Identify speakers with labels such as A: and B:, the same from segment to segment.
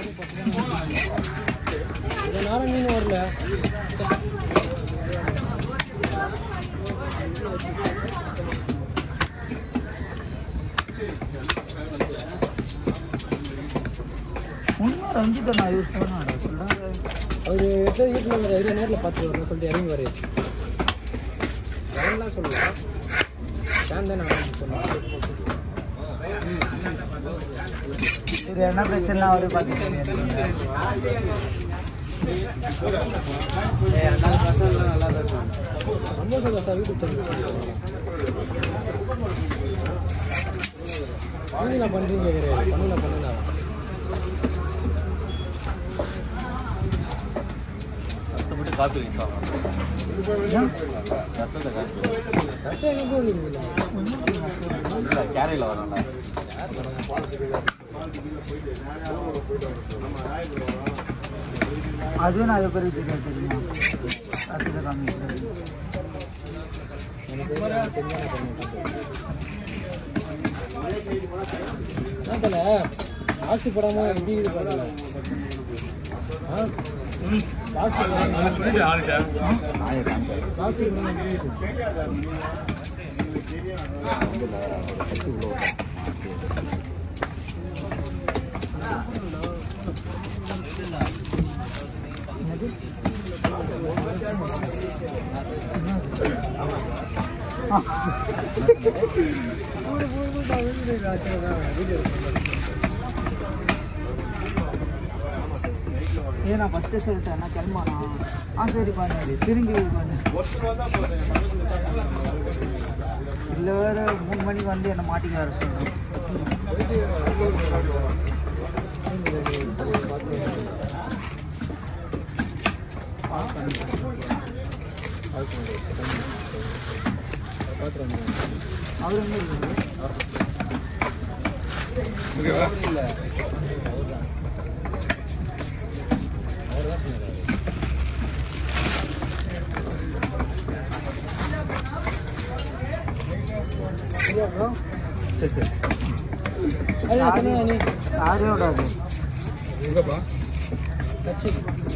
A: இவ்வளோ நேரம் மீன் வரல
B: ஒன்றும் ரஞ்சித்தை நான் யூஸ் பண்ணாடா சொல்கிறாங்க
A: அவர் எட்டு வீட்டில் ஒரு ஐடியா நேரில் பார்த்து வரணும் சொல்லிட்டு இறங்கி வரையா வேணலாம் சொல்லல ஃபேன் தான் நான் சொன்னேன்
B: சரி என்ன பிரச்சனை அவரே பார்த்துட்டு
A: சந்தோஷம் தோசை யூடியூப் சேனல் பண்ணலாம் பண்ணுறீங்க பண்ணலாம் பண்ணலாம்
C: கஷ்டப்பட்டு காத்துறீங்க ரத்தத்தை காத்து
A: கரெக்டாக எங்கே போகிறீங்களா
C: இல்லை கேரையில் வரணும்ல
B: அதுவும் நிறைய பேருக்கு தெரியாது தெரியுமா ரத்தத்தை காமிக்கிறது
A: எனக்கு தெரிஞ்ச தெரிஞ்ச என்ன தல ஆட்சி போடாமல் எப்படி இது பண்ணல ஆ ஆட்சி போடாமல்
C: நாயை காமிக்காது
A: ஆட்சி போடாமல் எப்படி இருக்கு
B: என்னது ஏன் நான் ஃபஸ்ட்டே சொல்லிட்டேன் நான் கிளம்பானா ஆ சரி பண்ணு திரும்பி பண்ணு இதில் வேறு மூணு மணிக்கு வந்து என்னை மாட்டிக்க வர சொல்கிறேன் அவர் எங்கே இருக்குது
A: சரியா ப்ரோ அது சொன்னா நீ
B: யாரையும் விடாது
A: கட்சி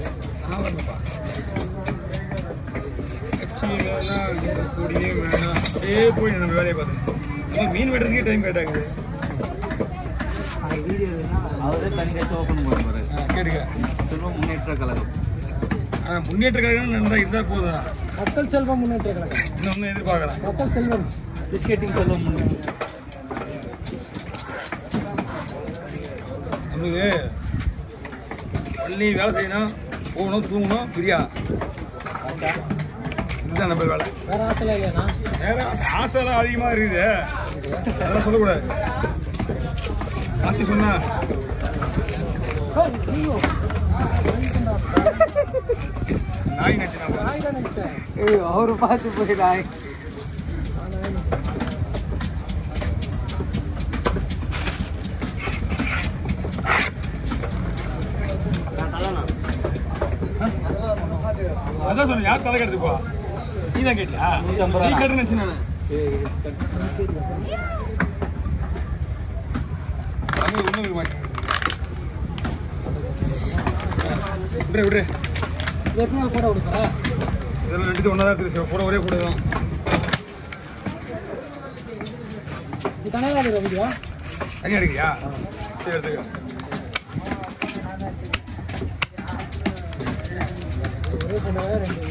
D: கூடியே வேணாம் அப்படியே போய் நம்ம வேலையை பார்த்தோம் நம்ம மீன் வெட்டுறதுக்கே டைம் கேட்டாங்க
B: அது வீடியோ வேணா
C: அவரே தனியாக ஓப்பன் பண்ணுவார்
D: கேட்டுக்க
C: செல்வம் முன்னேற்ற கழகம்
D: ஆனால் முன்னேற்ற கழகம் நல்லா இருந்தால் போதும்
A: மக்கள் செல்வம் முன்னேற்ற கழகம்
D: இன்னொன்று எதிர்பார்க்கலாம்
A: மக்கள் செல்வம்
C: பிஸ்கெட்டிங் செல்வம் முன்னேற்ற
D: நமக்கு பள்ளி வேலை செய்யணும் போகணும் தூங்கணும் பிரியா இதுதான் நம்ம வேலை
A: வேற ஆசைலாம் இல்லையாண்ணா
D: வேற ஆசைலாம் அதிகமாக இருக்குது அதெல்லாம் சொல்லக்கூடாது ஆசை சொன்னா நாய் நச்சு நான்
A: நாய் தான் நினச்சேன்
B: ஏய் அவரு பார்த்து போயிடாய்
D: அதான் சொன்னேன் யார் தலை கெடுத்துப்பா நீ தான் கேட்டியா நீ கட்டு நினச்சி நான் தமிழ் ஒன்றும் இருக்க மாட்டேன் விட்ரு விட்ரு
A: இது எப்படி நான் போட கொடுப்பா
D: இதெல்லாம் ரெண்டு ஒன்றா தான் இருக்குது கூட ஒரே கூட தான்
A: இது தனியாக எடுக்கிற வீடியோ
D: தனியாக எடுக்கிறியா சரி எடுத்துக்க
A: ஒரே பொண்ணாக ரெண்டு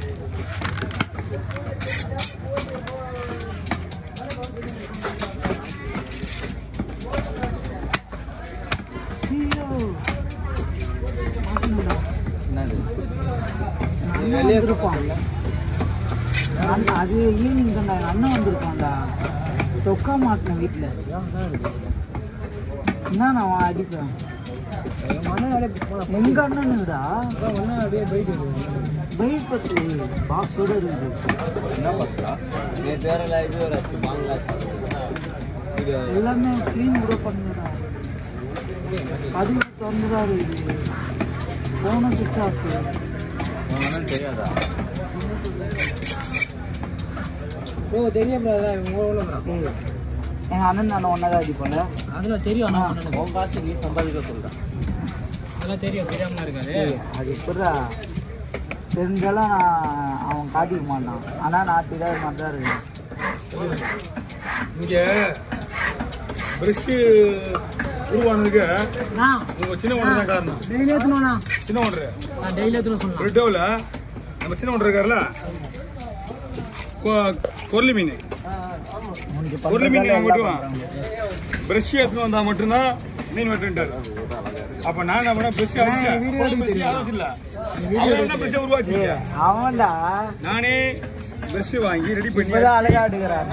B: ஐயோ மாட்டணும்டா.
C: என்னது
B: அண்ணன் வந்திருப்பான் அண்ணன் அது ஈவினிங் தான்டா எங்கள் அண்ணன் வந்திருப்பான்டா தொக்கா மாட்டினேன் வீட்டில் என்ன நான் அடிப்பேன்
A: என் மண்ணை அப்படியே போன
B: எங்க அண்ணனுடா
A: அதான் ஒன்றா அப்படியே போயிட்டு இருக்கு
B: பைக் பத்து பாக்ஸோட இருக்குது
C: என்ன பார்த்தா நேற்று வேற லைவ் வேற ஆச்சு மாங்கலா வீடியோ
B: எல்லாமே க்ளீன் கூட பண்ணுடா பதிவு திறந்துதான் இருக்குது ஃபோனும் சுவிட்ச் ஆஃப்
C: தெரியாதா
A: ப்ரோ தெரியும் ப்ரோ அதான் இவங்க எவ்வளோ ப்ரோ
B: எங்கள் அண்ணன் நான் ஒன்றா தான் அடிப்போம்ல
A: அதெல்லாம் தெரியும் அண்ணா அண்ணனுக்கு
C: உன் காசு நீ சம்பாதிக்க சொல்கிறேன்
A: அதெல்லாம் தெரியும் தெரியாம இருக்காது
B: ஏய், அது எப்படிடா தெரிஞ்சாலும் நான் அவன் காட்டிக்க மாட்டான் ஆனால் நான் தெரியாத மாதிரி தான் இருக்கேன்
D: இங்க பிரஷ் உருவானதுக்கு
A: நான்
D: உங்க சின்ன ஒன்று தான் காரணம்
A: டெய்லி ஏற்றணும்ண்ணா
D: சின்ன ஒன்று
A: நான் டெய்லி ஏற்றணும் சொல்லலாம்
D: பிரிட்டோவில் நம்ம சின்ன ஒன்று இருக்கார்ல கொ- கொர்லி மீன்
B: உனக்கு
D: கொர்லி மீன்
B: பண்றதால
D: மட்டும்
B: எல்லாம் பண்றாங்க.
D: பிரஷ் எடுத்துன்னு வந்தா மட்டும்தான் மீன் வெட்டுன்ட்டாரு அப்ப நான் என்ன பண்ண பிரஷ் அவசியம் இல்ல அவர் என்ன பிரஷ் உருவாச்சு
B: அவன்டா
D: நானே பிரஷ் வாங்கி ரெடி பண்ணி
B: இப்பதான் அழகா எடுக்கிறான்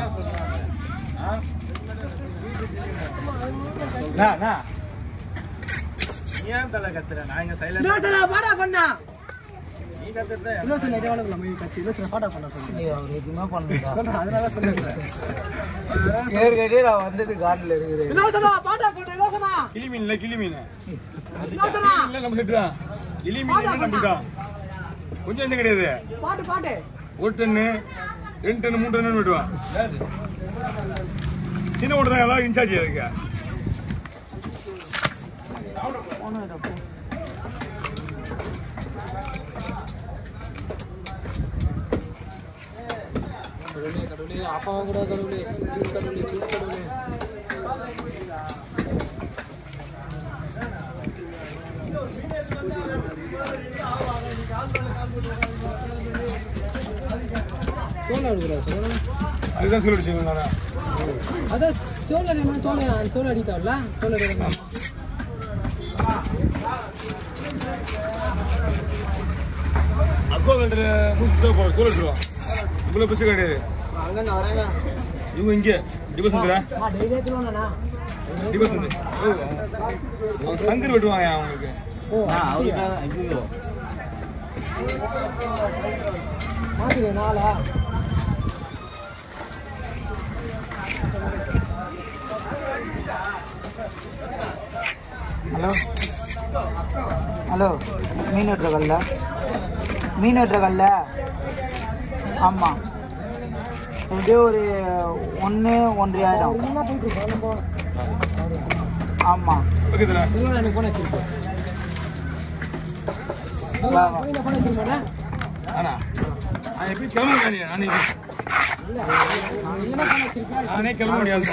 D: ஏன் தலை கத்துற நான் இங்க சைலண்ட்
A: இன்னொருத்தர பாடா பண்ணா இன்னொருத்தர் நிறைய வளர்க்கல மொழி கட்சி இன்னொருத்தர் பாடா பண்ண சொல்லி
B: நீ அவர் எதுவுமே பண்ணல
A: சொல்றேன் அதனால சொல்லுங்க
B: ஏற்கனவே நான் வந்தது காட்டில் இருக்கிறேன்
A: இன்னொருத்தரா பாடா பண்ண யோசனா
D: கிளி மீன் இல்ல கிளி மீன்
A: இன்னொருத்தரா
D: இல்ல நம்ம செட்டு தான் கிளி மீன் நம்ம தான் கொஞ்சம் என்ன கிடையாது
A: பாட்டு பாட்டு
D: ஒரு டன்னு ரெண்டு டன்னு மூணு டன்னு வெட்டுவான் சின்ன ஒன்று தான் எல்லாம் இன்சார்ஜ் அதுக்கு
A: கடவுளே கடவுளே அப்பாவை கூட கடவுளே ப்ளீஸ் கடவுளே ப்ளீஸ் கடவுளே சோளம் எடுக்கூடாது சோளம்
D: அதுதான் சொல்லிடுச்சு நானா
A: அதான் சோளம் அடிக்கணும் சோளம் சோளம் அடித்தாவில்ல சோளம் அடிக்கணும்
D: அப்பா கட்டுற மூச்சு தான் சொல்லிட்டுருவான் இவ்வளோ பஸ் கிடையாது
A: அங்கே நான் வரேங்க
D: இவங்க இங்கே டிபஸ் வந்துடா
A: நான் டெய்லி ஏற்றுவாங்கண்ணா
D: டிபஸ் வந்து ஓ அவன் சங்கர் வெட்டுவாங்க அவங்களுக்கு
A: ஓ மாத்திரு நாளா
B: ஹலோ ஹலோ மீன் வெட்டுற கல்ல மீன் வெட்டுற கல்ல ஆமாம் எப்படியோ ஒரு ஒன்று ஒன்றரை ஆயிடும்
A: என்ன போயிட்டு இருக்கோம் நம்ம
B: ஆமாம்
D: பக்கத்தில்
A: செல்வன் எனக்கு ஃபோன் வச்சிருக்கோம்
B: வா, வா.
A: கோயில ஃபோன் வச்சிருக்கோண்ணா
D: ஆனா நான் எப்படி கிளம்ப முடியாது நானே
A: இல்லை நான் இல்லைன்னா ஃபோன் வச்சிருக்கேன்
D: நானே கிளம்ப முடியாது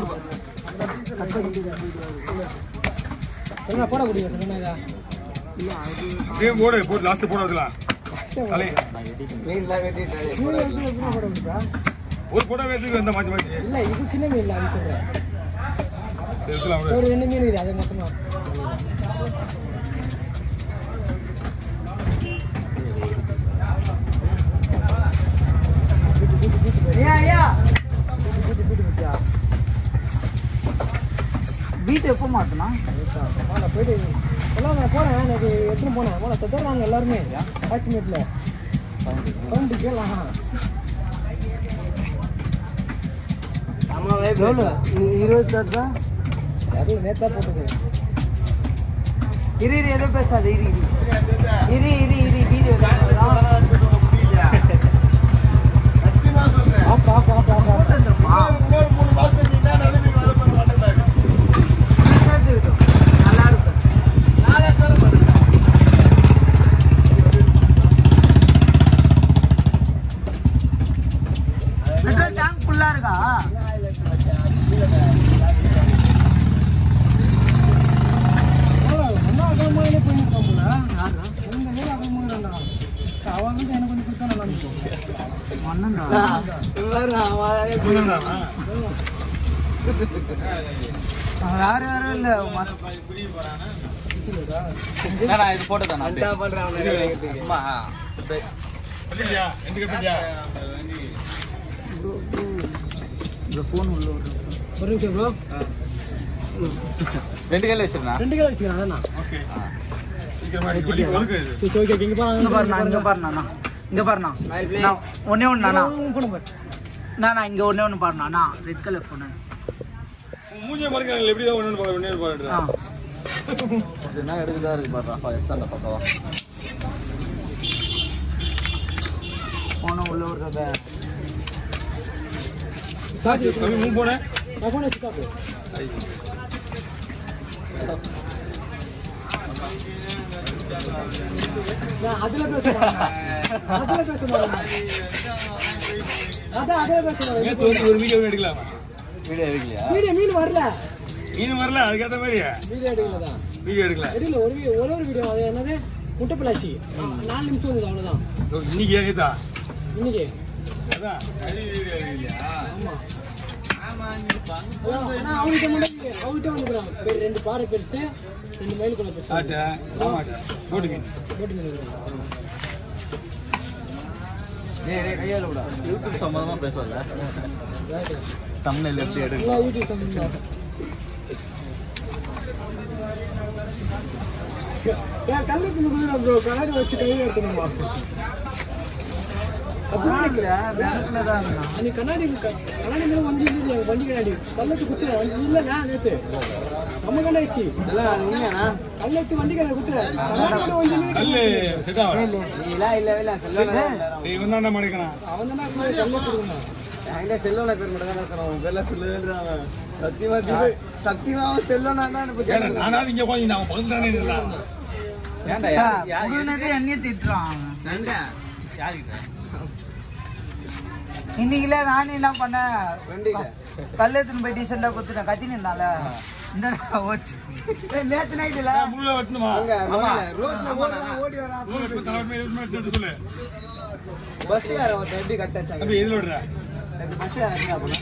A: செல்வன் போட முடியும் செல்வன் இதா
D: இதே போடு போட்டு லாஸ்ட் போடுறதுல தலை
C: மீன்லாம் வெட்டிட்டாரு
A: நூறு எப்படி எப்படி போட முடியுமா
D: ஒரு போட்டோ எடுத்துக்கு வந்த மாற்றி மாற்றி
A: இல்லை இது சின்ன மீன் இல்லை அது சொல்கிறேன்
D: எடுத்துலாம் விடு.
A: ஒரு ரெண்டு மீன் இருக்குது அது மொத்தமாக
B: வீட்டு எப்போ மாற்றினா
A: நான் போயிட்டு எல்லாம் நான் போனேன் எனக்கு எத்தனை போனேன் போன செத்துறாங்க எல்லாருமே காஷ்மீரில் சவுண்டு கேட்கலாம்
B: எவ்வளோ இருபத்தாறு ரூபா
A: அது நேத்தா போட்டது
B: இரு இரு எதுவும் பேசாத இரு இரு இரு இரு இரு video
A: off off off off off
B: நல்லா இருக்கும் பெட்ரோல் டேங்க் ஃபுல்லா இருக்கா
A: அண்ணா அகலமாகவே போயிருக்கோம் போல இந்த நேரம் அகலமாக அவங்க வந்து எனக்கு வந்து கொடுத்தா நல்லா இருக்கும்
B: மண்ணா
D: இவன்தானா?
B: வேற யாரும் இல்ல
C: இது போட்டு தானே
D: வெட்டிட்டியா? எந்த கட்டிட்டியா?
B: இந்த போன் உள்ள ஒரு
A: ஒரு நிமிஷம் ப்ரோ
C: ரெண்டு கையில் வச்சிருந்தா
A: ரெண்டு கிலோ வச்சுக்கிறேன் அதான்
D: ஓகே சீக்கிரமா இருக்கு. வலி வழுக்கு இது.
A: சரி ஓகே இங்கே
B: இங்க பாருண்ணா
A: பாருங்க
B: இங்க பாருண்ணா இங்க பாருண்ணா நான் ஒன்னே ஒண்ணுண்ணா
A: ஃபோன் பாரு
B: நான் இங்க ஒன்னே ஒண்ணு பாருண்ணா ரெட் கலர் போனு
D: உன் மூஞ்சியை மறைக்கிறாங்களே, எப்படிதான் ஒண்ணு ஒண்ணு ஒண்ணு ஒண்ணு
B: ஆ
D: பாருடா.
C: என்ன எடுக்குதா இருக்கு பாடுறா எத்தாண்ட பக்கவா
B: போன உள்ள ஒரு கதை
A: சார்ஜ்
D: கம்மி மூணு போனேன்
A: நான் ஃபோன் வச்சுக்கா ப்ரோ நான் அதுல பேச மாட்டேன் அதுல பேச மாட்டேன் அதான் அதுல பேச மாட்டேன்
D: நேத்து வந்து ஒரு வீடியோ எடுக்கலாம்
C: வீடியோ எடுக்கலையா
A: வீடியோ மீன் வரல
D: மீன் வரல அதுக்கேற்ற மாதிரி
A: வீடியோ எடுக்கல தான்
D: வீடியோ எடுக்கல
A: எடுக்கல ஒரு வீ- ஒரே ஒரு வீடியோ அது என்னது முட்டை பிளாச்சி நாலு நிமிஷம் வந்தது அவ்வளோதான்
D: ஓ, இன்னைக்கு ஏகத்தா
A: இன்னைக்கு
D: அதான்
A: ஆமா அதான், ஆனா அவன்கிட்ட மட்டும் இல்ல. அவன்கிட்ட வந்துக்கிறான் பெரு- ரெண்டு பாறை பெருசு ரெண்டு மயில் குள்ள பெருசு
D: ஆட்டை ஆமாட்டா போட்டு மீன்
A: போட்டு மீன் இருக்கிறான்.
B: கையால விடா
C: யூடியூப் சம்மந்தமா பேசல
A: Right.
C: தமிழில் எப்படி எடுக்க
A: எல்லாம் யூடியூப் சம்பந்தம் தான். ஏன் கல்லுக்கு குதிரை ப்ரோ கண்ணாடி வச்சு கையில் எடுத்துணுமா அப்புறம்
B: பேங்க்ல தான் இருந்தான்
A: நீ கண்ணாடி க- கண்ணாடி மேல வந்து இருந்தது எங்க வண்டி கண்ணாடி கல்லத்து குத்துற வண்டி இல்லண்ணா நேத்து நம்ம கண்ணாடிச்சு கல்லத்து வண்டி கண்ணாடி குத்துற கண்ணாடி கூட வந்து நின்னு
D: கல்லு செட் ஆகல
C: நீலாம் இல்லவே இல்லை செல்வனா
D: நீ வந்து என்ன பண்ணிக்கணும்
A: அவன் தானே கல்லு கொடுக்கணும்
C: என்கிட்ட செல்வன பேர் மட்டும் தான் சொன்னான் உன் பேர்லாம் சொல்லவே சத்தியமா தீபு சத்தியமா அவன் செல்வனா தான் எனக்கு
D: ஏன்னா நானாவது இங்கே உட்காந்து அவன் பக்கத்துல தானே இருந்தான் ஏன்டா
B: புதுனதே என்னையே திட்டுறான் அவன்.
C: சண்டை யாருக்கிட்ட
B: இன்னைக்குல நானும் என்ன பண்ணேன்
C: ஃப்ரெண்டுக்கிட்ட
B: கல்லெத்துன்னு போய் டீசெண்டா குத்துட்டேன் கத்தின்னு இருந்தால இந்த ஓச்சு நேத்து நைட்டுல
D: முள்ள வெட்டணுமா
C: அங்க ரோட்ல ஓடுறான் ஓடி வரான்
D: நூறு இப்போ தலைவர் எதுவுமே எடுத்து சொல்லு
C: பஸ்ஸுக்கார ஒருத்தன் எப்படி கட் அடிச்சாங்க
D: தம்பி எதில் விடுற
C: ரெண்டு பஸ்ஸுக்கார என்ன பண்ணா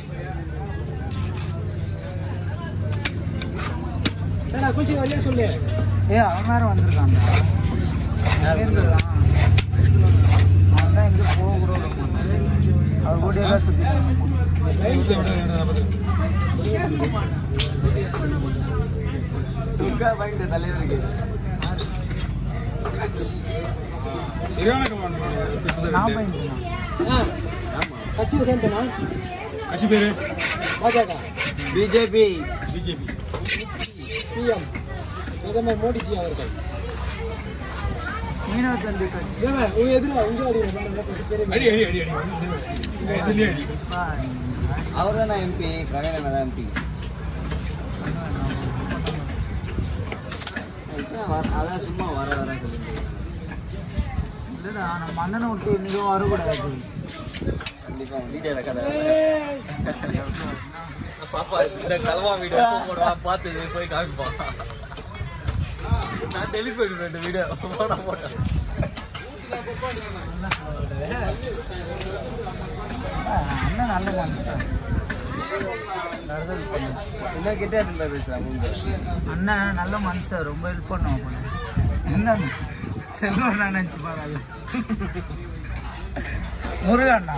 A: ஏடா கொஞ்சம் வழியா சொல்லு
B: ஏ அவன் வேற வந்திருக்கான் இருந்துதான் அவன் தான் எங்கேயும் போக கூட விட மாட்டான் அவர் கூடயே தான் சுத்திட்டு
C: துர்கா பாயிண்ட் தலைவருக்கு
D: சரியான கமாண்ட்
B: நான் பண்ணிட்டேன்
A: ஆ கட்சியில் சேர்ந்தனா
D: கட்சி பேரு
A: பாஜக
C: பிஜேபி
D: பிஜேபி
A: பிஎம் பிரதமர் மோடிஜி அவர்கள்
B: மீனவ தந்தை கட்சி
A: தேவன் உங்க எதிர உங்க அடிக்கிறேன்
D: அடி அடி அடி அடி எதுலேயே அடி
C: அவர் தானே எம்பி பிரவீன் அண்ணா தான் எம்பி அதான் சும்மா வர வர சொல்லுங்க
B: இல்லடா நம்ம அண்ணனை விட்டு இன்னைக்கும் வரக்கூடாது
C: கண்டிப்பா வீடியோ கதை
E: பாப்பா இந்த கலவா வீடியோ போடுவான் பார்த்து போய் காமிப்பான் நான் டெலிட் பண்ணிடுவேன் இந்த வீடியோ போட போட்டேன்
B: அண்ணன் நல்ல மனுஷன்
C: இன்னும் கிட்ட இருந்தா பேசுறாங்க உங்க
B: அண்ணன் நல்ல மனுஷன் ரொம்ப ஹெல்ப் பண்ணுவான் போல. என்ன செல்வம் நான் நினச்சி பாருங்க முருகண்ணா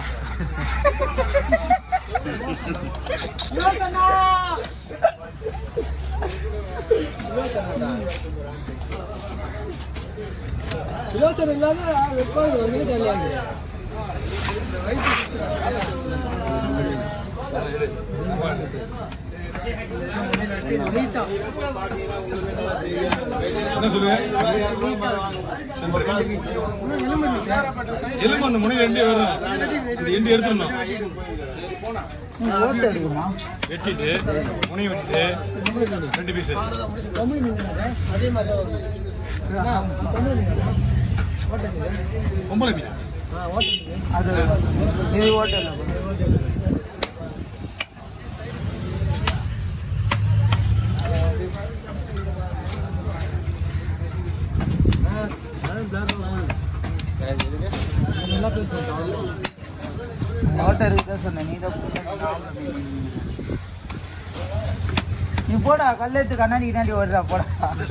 A: யோசனை இல்லாத வெப்பாங்க வந்து தெரியாது நீட்டா
D: என்ன சொல்லு எலும்பு அந்த முனையில் ரெண்டே வரும் இந்த எண்டு எடுத்துடணும்
B: ஓட்டு எடுக்குமா
D: வெட்டிட்டு முனையை வெட்டிட்டு ரெண்டு பீஸ்
A: தமிழ் மீன் அதே மாதிரி தமிழ் மீன் ஓட்டது
D: பொம்பளை மீன்
A: ஆ ஓட்டது
B: அது இது ஓட்டல்
A: நல்லா பேசுவேன்
B: ஓட்டர் தான் சொன்னேன் நீ தான் நீ போடா கல்லெத்து கண்ணாடி கண்ணாடி ஓடுறா போடா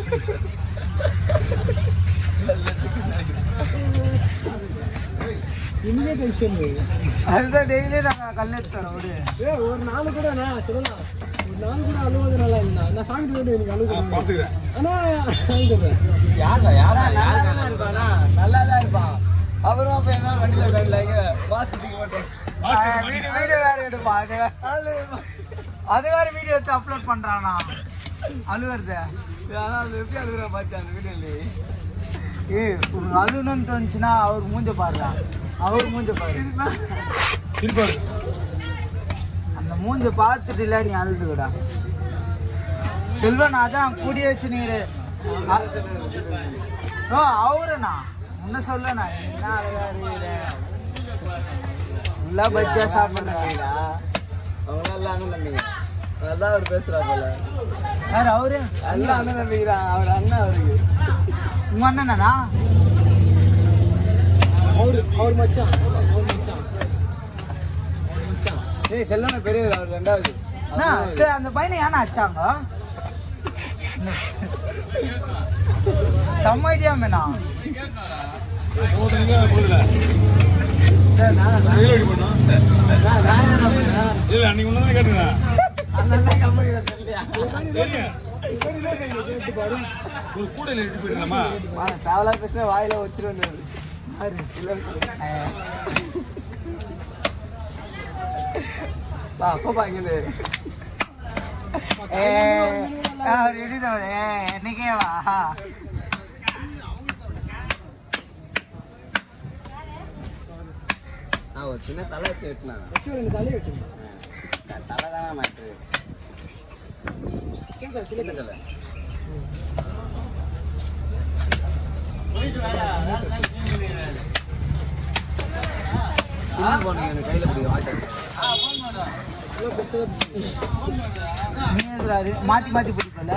A: இன்னே டென்ஷன்
B: அதுதான் டெய்லி நாங்கள் கல்லெத்து தரோம் விடு
A: ஏ ஒரு நாள் கூட நான் சொல்லலாம் ஒரு நாள் கூட அழுவது நல்லா இருந்தா நான் சாப்பிட்டு போயிட்டு எனக்கு அழுகு
D: பார்த்துக்கிறேன்
A: ஆனா அழுதுறேன்
C: யாரா யாரா நல்லா தான் இருப்பானா நல்லா தான் இருப்பான் அவரும் அப்ப என்ன வண்டியில போயிடலாங்க பாஸ்கெட்டுக்கு மட்டும்
B: வீடியோ வீடியோ வேற எடுப்பா அது வே- அது வேற வீடியோ எடுத்து அப்லோட் பண்றானா அழுவுறது
C: ஆனா அது எப்படி அழுகுறா பாத்து அந்த வீடியோல
B: ஏய் உனக்கு அழுகணும்னு தோணுச்சுன்னா அவர் மூஞ்ச பாருடா அவர் மூஞ்ச பாரு
D: திருப்பாரு
B: அந்த மூஞ்ச பார்த்துட்டு இல்ல நீ அழுதுக்கடா செல்வன் அதான் கூடிய வச்சு நீரு ஓ அவருண்ணா முன்ன சொல்லண்ணா என்ன அழகா இருக்கிற நல்லா பஜ்ஜா சாப்பிடுறேன்
C: அவங்க எல்லாம் அண்ணன் தம்பிங்க அதான் அவர் பேசுறா போல
B: யார் அவரு
C: எல்லாம் அண்ணன் தம்பிக்கிறான் அவர் அண்ணன் அவருக்கு
B: உங்க அண்ணனா
A: அவரு அவர் மச்சான் அவர் மச்சான் அவர் மச்சான்
C: ஏய் செல்லன பெரியவர் அவர் ரெண்டாவது
B: அண்ணா சரி அந்த பையனை ஏன்னா அச்சாங்க செம்ம ஐடியா மேனா
D: ஒவ்வொருத்தனுக்கும் போகுதுல. வெயில் அடி பண்ணோம்.
C: நான் நான் என்ன பண்ணேன்
D: இல்ல, அன்னைக்கு முன்னாடி கேட்டுக்கிறேன்.
C: அண்ணன் கம்பெனி தெரியலையா
D: தெரியும். ஒரு கூடையில இட்டு போயிடலாமா
C: தேவலா பேசினா வாயில வச்சிருவேன் பா அப்பா இங்கே
B: ஏ அவர் இடிதவர் ஏ என்னைக்கே வா
C: நான் ஒரு சின்ன தலை எடுத்து வெட்டினேன்
A: வச்சு ரெண்டு தலையை வெட்டுங்க
C: தலை தானே மாட்டு
A: சின்ன சின்ன
C: சின்ன தலை சின்ன போனீங்க எனக்கு கையில் பிடிக்கும்
A: எல்லாம் பெருசாக
B: நீ எதுறாரு மாத்தி மாத்தி பிடிக்கல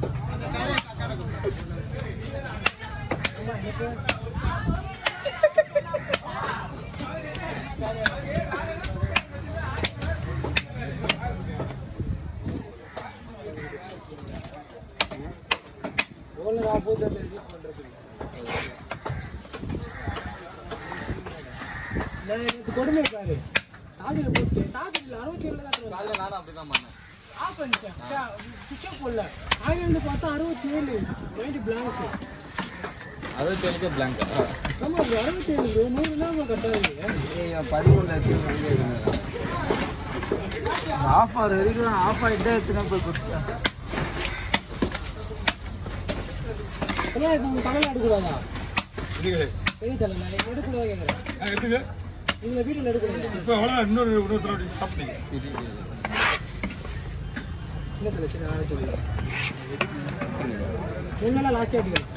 A: எவ்வளோ நான் போது அந்த எடிட் பண்ணுறது நான் எனக்கு கொடுமை பாரு சார்ஜில் போட்டு சார்ஜில் அறுபத்தி ஏழில் தான் தருவாங்க.
E: காலைல நானும் அப்படிதான் பண்ணேன்
A: ஆஃப் பண்ணிட்டேன் சுவிட்ச் ஆஃப் போடல ஆயிலிருந்து பார்த்தா அறுபத்தி ஏழு மைண்டு பிளாங்க்
E: அறுபத்தி ஏழுக்கே பிளாங்கா
A: ஆமாம் ப்ரோ அறுபத்தி ஏழு ப்ரோ நூறு தான் கரெக்டாக இருக்குது
C: ஏய் பதிமூணு லட்சம் வாங்கி வைக்கணும்
B: ஆஃபர் வரைக்கும் ஆஃப் ஆகிட்டு எத்தனை போய் கொடுத்தேன்
A: ஆனால் இப்போ உங்கள் தலையில் எடுக்கூடாதா
D: இதுக்கு,
A: பெரிய தலையில் எடுக்கூடாது கேட்குறேன்
D: ஆ, எடுத்துக்க.
A: இதில் வீட்டில் எடுக்கூடாது
D: இப்ப அவ்வளவுதான், இன்னொரு இன்னொரு தடவை சாப்பிட்டீங்க.
A: சின்ன தலை சின்ன ஆறு தலை முன்னெல்லாம் லாஸ்ட் அடிக்கணும்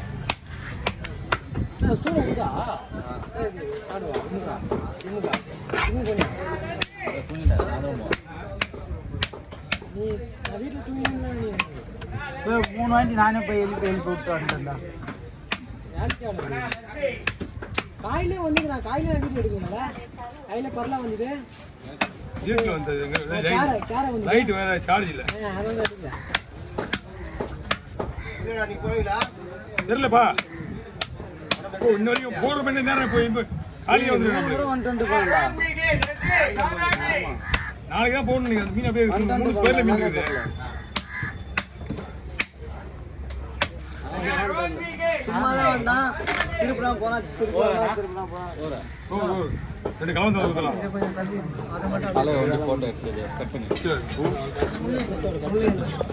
A: ஆ சூட உண்டா ஆடுவா இமுகா இமுகா இமுகா நீ நான் வீட்டில் தூங்கினா நீ
B: போய் மூணு வாட்டி நானே போய் எழுப்பி எழுப்பி விட்டு வந்துட்டேன்டா
A: வேலைக்கு ஆடுது காயிலே வந்து நான் காயிலே நான் வீட்டில் எடுக்கணும்ல கையில பரலாம் வந்தது
D: இருட்டுல வந்தது, எங்க
A: கேர
D: லைட்
A: கேர வந்து
D: லைட் வேற சார்ஜ் இல்ல
A: ஆ அதான் எடுக்கல
D: தெரியலப்பா ஓ இன்ன வரைக்கும் போற மணி நேரம் போய் இப்ப காலையில வந்து
B: வந்துட்டு போயிடலாம்
D: நாளைக்கு தான் போகணும் நீங்க அந்த மீன் அப்படியே இருக்கு. மூணு ஸ்கொயர்ல மீன் இருக்குது
C: சும்மா தான் வந்தான் திருப்பலாம் போனா திருப்பலாம் திருப்பலாம் போனா
D: ஓ ஓ ரெண்டு கலந்து ஊத்தலாம்
E: ஹலோ வந்து போட்டோ எடுத்து கட் பண்ணி
D: சரி.
A: முள்ளு கொத்தோட முள்ளு